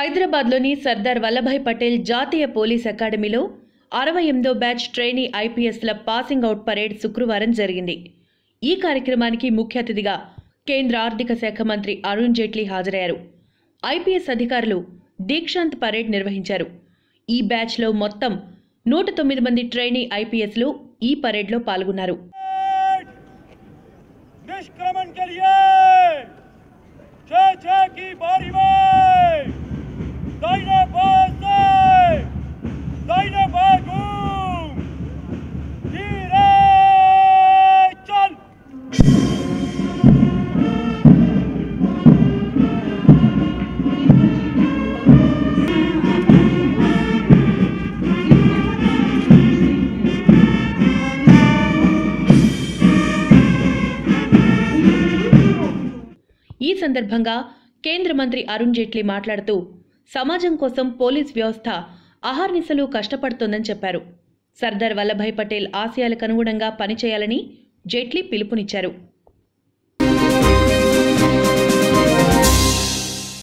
హైదరాబాద్లోని సర్దార్ వల్లభాయ్ పటేల్ జాతీయ పోలీస్ అకాడమీలో అరవై ఎనిమిదో బ్యాచ్ ట్రైనీ ఐపీఎస్ల పాసింగ్ అవుట్ పరేడ్ శుక్రవారం జరిగింది ఈ కార్యక్రమానికి ముఖ్య అతిథిగా కేంద్ర ఆర్థిక శాఖ మంత్రి అరుణ్ జైట్లీ హాజరయ్యారు ఐపీఎస్ అధికారులు దీక్షాంత్ పరేడ్ నిర్వహించారు ఈ బ్యాచ్లో మొత్తం నూట తొమ్మిది మంది ట్రైనీ ఐపీఎస్లు ఈ పరేడ్లో పాల్గొన్నారు निष्क्रमण के लिए छह छह की बारी में दाहिने पास से दाहिने पास घूम धीरे चल ఈ సందర్భంగా కేంద్ర మంత్రి అరుణ్ జైట్లీ మాట్లాడుతూ సమాజం కోసం పోలీస్ వ్యవస్థ అహర్నిశలు కష్టపడుతోందని చెప్పారు సర్దార్ వల్లభాయ్ పటేల్ ఆశయాలకు అనుగుణంగా పనిచేయాలని జైట్లీ పిలుపునిచ్చారు